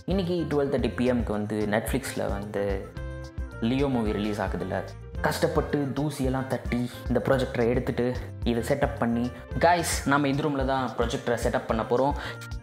இன்றைக்கி twelve thirty பிஎம்க்கு வந்து நெட்ஃப்ளிக்ஸில் வந்து லியோ மூவி ரிலீஸ் ஆகுதுல்ல கஷ்டப்பட்டு தூசியெல்லாம் தட்டி இந்த ப்ராஜெக்டரை எடுத்துகிட்டு இதை செட்டப் பண்ணி காய்ஸ் நம்ம இந்த ரூமில் தான் ப்ராஜெக்டரை செட்டப் பண்ண போகிறோம்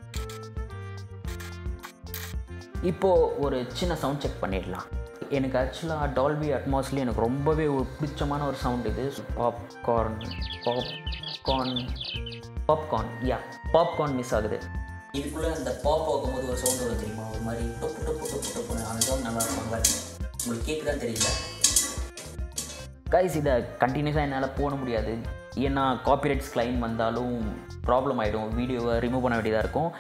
இப்போது ஒரு சின்ன சவுண்ட் செக் பண்ணிடலாம் எனக்கு ஆக்சுவலாக டால்பி அட்மாஸ்லேயே எனக்கு ரொம்பவே ஒரு பிடிச்சமான ஒரு சவுண்ட் இது popcorn popcorn popcorn yeah popcorn miss ஆகுது இதுக்குள்ளே அந்த பாப் ஆகும்போது ஒரு சவுண்ட் வரும் தெரியுமா ஒரு மாதிரி டொப்பு டொப்பு டொப்பு டொப்புன்னு அந்த சவுண்ட் நல்லா இருக்கும் உங்களுக்கு கேட்குதான் தெரியல கைஸ் இதை கண்டினியூஸாக என்னால் போட முடியாது ஏன்னா காப்பிரைட்ஸ் கிளைம் வந்தாலும் ப்ராப்ளம் ஆகிடும் வீடியோவை ரிமூவ் பண்ண வேண்டியதாக இருக்கும்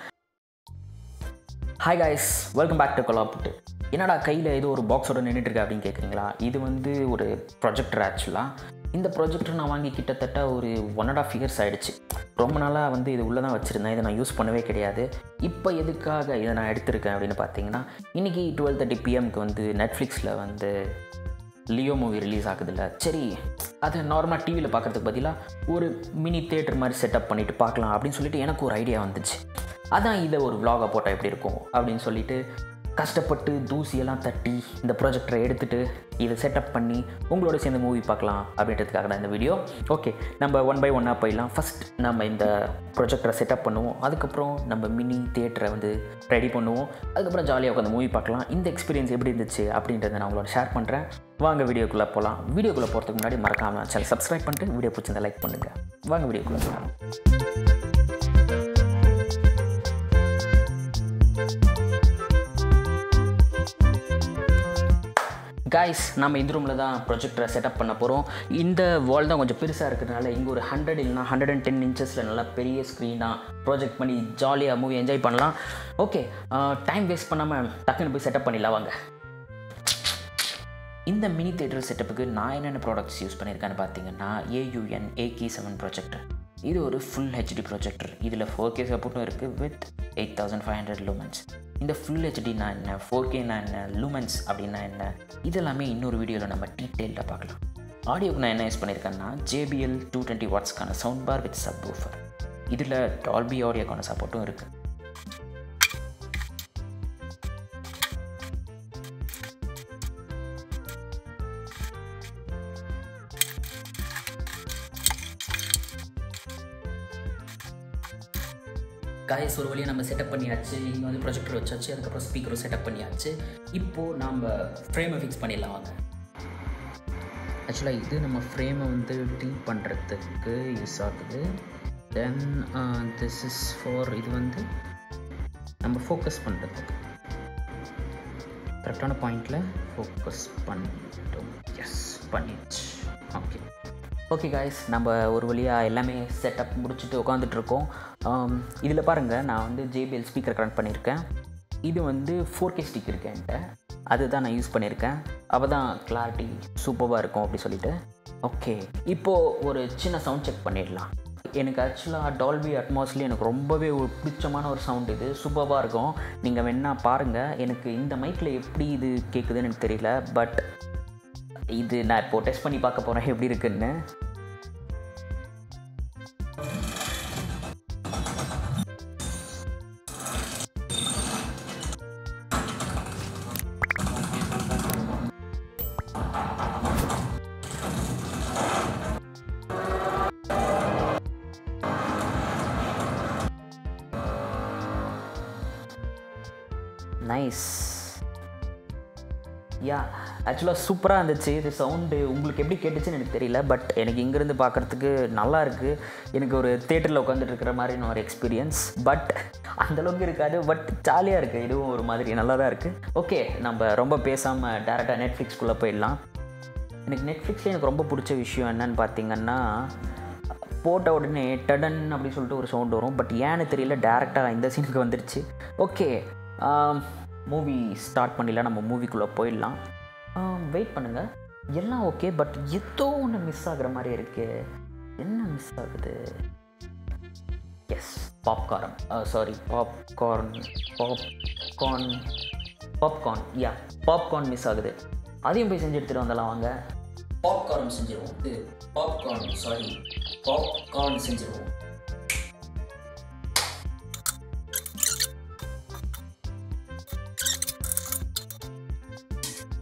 hi guys welcome back to கொலாப்புட்டு என்னடா கையில் ஏதோ ஒரு பாக்ஸோட நின்றுட்டுருக்கா அப்படின்னு கேட்குறீங்களா இது வந்து ஒரு ப்ரொஜெக்டர் ஆக்சுவலாக இந்த ப்ரொஜெக்டர் நான் வாங்கி கிட்டத்தட்ட ஒரு ஒன் அண்ட் ஆஃப் இயர்ஸ் ஆகிடுச்சு ரொம்ப நாளாக வந்து இது உள்ளே தான் வச்சுருந்தேன் இதை நான் யூஸ் பண்ணவே கிடையாது இப்போ எதுக்காக இதை நான் எடுத்திருக்கேன் அப்படின்னு பார்த்தீங்கன்னா இன்றைக்கி டுவெல் தேர்ட்டி பிஎம்க்கு வந்து நெட்ஃப்ளிக்ஸில் வந்து லியோ மூவி ரிலீஸ் ஆகுதுல்ல சரி அது நார்மலாக டிவியில் பார்க்குறதுக்கு பதிலாக ஒரு மினி தேட்டர் மாதிரி செட்டப் பண்ணிவிட்டு பார்க்கலாம் அப்படின்னு சொல்லிட்டு எனக்கு ஒரு ஐடியா வந்துச்சு அதான் இதை ஒரு vlog-ஆ போட்டால் எப்படி இருக்கும் அப்படின்னு சொல்லிட்டு கஷ்டப்பட்டு தூசியெல்லாம் தட்டி இந்த ப்ராஜெக்டரை எடுத்துகிட்டு இதை செட்டப் பண்ணி உங்களோட சேர்ந்து மூவி பார்க்கலாம் அப்படின்றதுக்காக தான் இந்த வீடியோ ஓகே நம்ம ஒன் பை ஒன்னாக போயிடலாம் ஃபஸ்ட் நம்ம இந்த ப்ரொஜெக்டரை செட்டப் பண்ணுவோம் அதுக்கப்புறம் நம்ம மினி தேட்டரை வந்து ரெடி பண்ணுவோம் அதுக்கப்புறம் ஜாலியாக உட்காந்து மூவி பார்க்கலாம் இந்த எக்ஸ்பீரியன்ஸ் எப்படி இருந்துச்சு அப்படின்றத நான் உங்களோட ஷேர் பண்ணுறேன் வாங்க வீடியோக்குள்ளே போகலாம் வீடியோக்குள்ளே போகிறதுக்கு முன்னாடி மறக்காமல் சேனல் சப்ஸ்கிரைப் பண்ணிட்டு வீடியோ பிடிச்சிருந்தா லைக் பண்ணுங்கள் வாங்க வீடியோக்குள்ளே போகலாம் காய்ஸ் நம்ம இந்த ரூமில் தான் ப்ரொஜெக்டரை செட்டப் பண்ண போகிறோம் இந்த வால் தான் கொஞ்சம் பெருசாக இருக்கிறதுனால இங்கே ஒரு ஹண்ட்ரட் இல்லைனா ஹண்ட்ரட் அண்ட் டென் இன்ச்சஸில் நல்லா பெரிய ஸ்க்ரீனாக ப்ராஜெக்ட் பண்ணி ஜாலியாக மூவி என்ஜாய் பண்ணலாம் ஓகே டைம் வேஸ்ட் பண்ணாமல் டக்குன்னு போய் செட்டப் பண்ணிடலாம் வாங்க இந்த மினி தேட்டர் செட்டப்புக்கு நான் என்னென்ன ப்ராடக்ட்ஸ் யூஸ் பண்ணியிருக்கேன்னு பார்த்தீங்கன்னா ஏயுஎன் ஏகே செவன் ப்ரொஜெக்டர் இது ஒரு ஃபுல் ஹெச்டி ப்ரொஜெக்டர் இதில் ஃபோர் கே சப்போர்ட்டும் இருக்குது with eight thousand five hundred lumens இந்த ஃபுல் ஹெச்டினா என்ன ஃபோர் கேனா என்ன லூமன்ஸ் அப்படின்னா என்ன இதெல்லாமே இன்னொரு வீடியோவில் நம்ம டீட்டெயிலில் பார்க்கலாம் ஆடியோக்கு நான் என்ன யூஸ் பண்ணியிருக்கேன்னா ஜேபிஎல் டூ டுவெண்ட்டி வாட்ஸ்க்கான sound bar with subwoofer இதில் டால்பி ஆடியோக்கான சப்போர்ட்டும் இருக்குது காய்ஸ் ஒரு வழியாக நம்ம செட்டப் பண்ணியாச்சு இங்கே வந்து ப்ரொஜெக்டர் வச்சாச்சு அதுக்கப்புறம் ஸ்பீக்கரும் செட்டப் பண்ணியாச்சு இப்போது நாம் ஃப்ரேமை ஃபிக்ஸ் பண்ணிடலாம் வாங்க ஆக்சுவலாக இது நம்ம ஃப்ரேமை வந்து டீப் பண்ணுறதுக்கு யூஸ் ஆகுது தென் திஸ் இஸ் ஃபார் இது வந்து நம்ம ஃபோக்கஸ் பண்ணுறதுக்கு கரெக்டான பாயிண்டில் ஃபோக்கஸ் பண்ணிட்டோம் எஸ் பண்ணிடுச்சு ஓகே ஓகே காய்ஸ் நம்ம ஒரு வழியாக எல்லாமே செட்டப் முடிச்சுட்டு உட்காந்துட்ருக்கோம் இதில் பாருங்கள் நான் வந்து ஜேபிஎல் ஸ்பீக்கர் கனெக்ட் பண்ணியிருக்கேன் இது வந்து ஃபோர் கே ஸ்டிக் இருக்கு என்கிட்ட அதுதான் நான் யூஸ் பண்ணியிருக்கேன் அப்போ தான் கிளாரிட்டி சூப்பராக இருக்கும் அப்படி சொல்லிட்டு ஓகே இப்போது ஒரு சின்ன சவுண்ட் செக் பண்ணிடலாம் எனக்கு ஆக்சுவலாக டால்பி அட்மாஸ்லேயே எனக்கு ரொம்பவே ஒரு பிடிச்சமான ஒரு சவுண்ட் இது சூப்பராக இருக்கும் நீங்கள் வேணால் பாருங்கள் எனக்கு இந்த மைக்கில் எப்படி இது கேட்குதுன்னு எனக்கு தெரியல பட் இது நான் இப்போது டெஸ்ட் பண்ணி பார்க்க போகிறேன் எப்படி இருக்குன்னு நைஸ் யா ஆக்சுவலாக சூப்பராக இருந்துச்சு இது சவுண்டு உங்களுக்கு எப்படி கேட்டுச்சுன்னு எனக்கு தெரியல பட் எனக்கு இங்கேருந்து பார்க்குறதுக்கு நல்லா இருக்குது எனக்கு ஒரு தேட்டரில் உட்காந்துட்டு இருக்கிற மாதிரின்னு ஒரு எக்ஸ்பீரியன்ஸ் பட் அந்தளவுக்கு இருக்காது பட் ஜாலியாக இருக்குது இதுவும் ஒரு மாதிரி நல்லா தான் இருக்குது ஓகே நம்ம ரொம்ப பேசாமல் டேரெக்டாக நெட்ஃப்ளிக்ஸ்குள்ளே போயிடலாம் எனக்கு நெட்ஃப்ளிக்ஸில் எனக்கு ரொம்ப பிடிச்ச விஷயம் என்னன்னு பார்த்தீங்கன்னா போட்ட உடனே டடன் அப்படின்னு சொல்லிட்டு ஒரு சவுண்ட் வரும் பட் ஏன்னு தெரியல டேரெக்டாக இந்த சீனுக்கு வந்துருச்சு ஓகே மூவி ஸ்டார்ட் பண்ணிடலாம் நம்ம மூவிக்குள்ளே போயிடலாம் வெயிட் பண்ணுங்கள் எல்லாம் ஓகே பட் ஏதோ ஒன்று மிஸ் ஆகுற மாதிரி இருக்கு என்ன மிஸ் ஆகுது yes popcorn sorry popcorn popcorn popcorn yeah popcorn miss ஆகுது அதையும் போய் செஞ்சு எடுத்துகிட்டு வந்துடலாம் வாங்க பாப்கார்ன் செஞ்சிருவோம் இது பாப்கார்ன் சாரி பாப்கார்ன் செஞ்சிருவோம்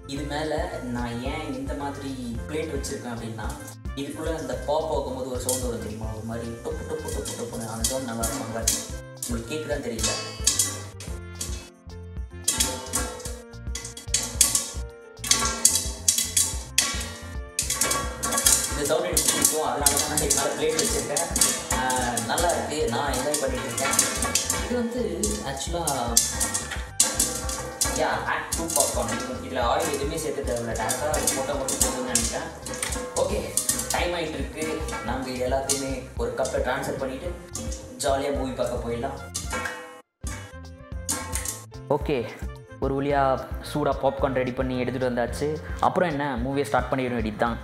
இது மேலே நான் ஏன் இந்த மாதிரி பிளேட் வச்சுருக்கேன் அப்படின்னா இதுக்குள்ளே அந்த பாப் ஆகும்போது ஒரு சவுண்ட் வரும் தெரியுமா ஒரு மாதிரி டொப்பு டொப்பு டொப்பு டொப்புன்னு அந்த சவுண்ட் நல்லா இருக்கும் நல்லா இருக்கும் உங்களுக்கு கேட்குதான் தெரியல இந்த சவுண்ட் எனக்கு பிடிக்கும் அதனால தான் நான் என்னால் பிளேட் வச்சுருக்கேன் ஆஹ் நல்லா இருக்குது நான் என்ஜாய் பண்ணிட்டு இருக்கேன் இது வந்து ஆக்சுவலாக யா ஆக்ட் டூ பாப்கார்ன் இதில் ஆயில் எதுவுமே சேர்த்து தேவையில்ல டேரக்டாக மூட்டை மட்டும் போதும்னு நினைக்கிறேன் ஓகே டைம் ஆகிட்டு இருக்கு நாங்கள் எல்லாத்தையுமே ஒரு கப்பை ட்ரான்ஸ்ஃபர் பண்ணிவிட்டு ஜாலியாக மூவி பார்க்க போயிடலாம் ஓகே ஒரு வழியாக சூடாக பாப்கார்ன் ரெடி பண்ணி எடுத்துகிட்டு வந்தாச்சு அப்புறம் என்ன மூவியை ஸ்டார்ட் பண்ணிட வேண்டியது தான்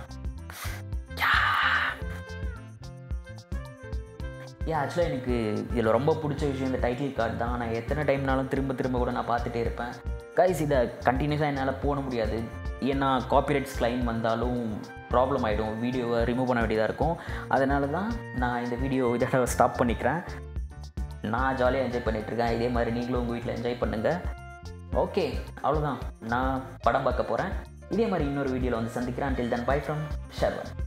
ஏன் ஆக்சுவலாக எனக்கு இதில் ரொம்ப பிடிச்ச விஷயம் இந்த டைட்டில் கார்டு தான் நான் எத்தனை டைம்னாலும் திரும்ப திரும்ப கூட நான் பார்த்துட்டே இருப்பேன் கைஸ் இதை கண்டினியூஸாக என்னால் போட முடியாது ஏன்னா காப்பிரைட்ஸ் கிளைம் வந்தாலும் ப்ராப்ளம் ஆகிடும் வீடியோவை ரிமூவ் பண்ண வேண்டியதாக இருக்கும் அதனால தான் நான் இந்த வீடியோ இதோட ஸ்டாப் பண்ணிக்கிறேன் நான் ஜாலியாக என்ஜாய் பண்ணிகிட்ருக்கேன் இதே மாதிரி நீங்களும் உங்கள் வீட்டில் என்ஜாய் பண்ணுங்கள் ஓகே அவ்வளோதான் நான் படம் பார்க்க போகிறேன் இதே மாதிரி இன்னொரு வீடியோவில் வந்து சந்திக்கிறேன் டில் தன் பை ஃப்ரம் ஷர்வன்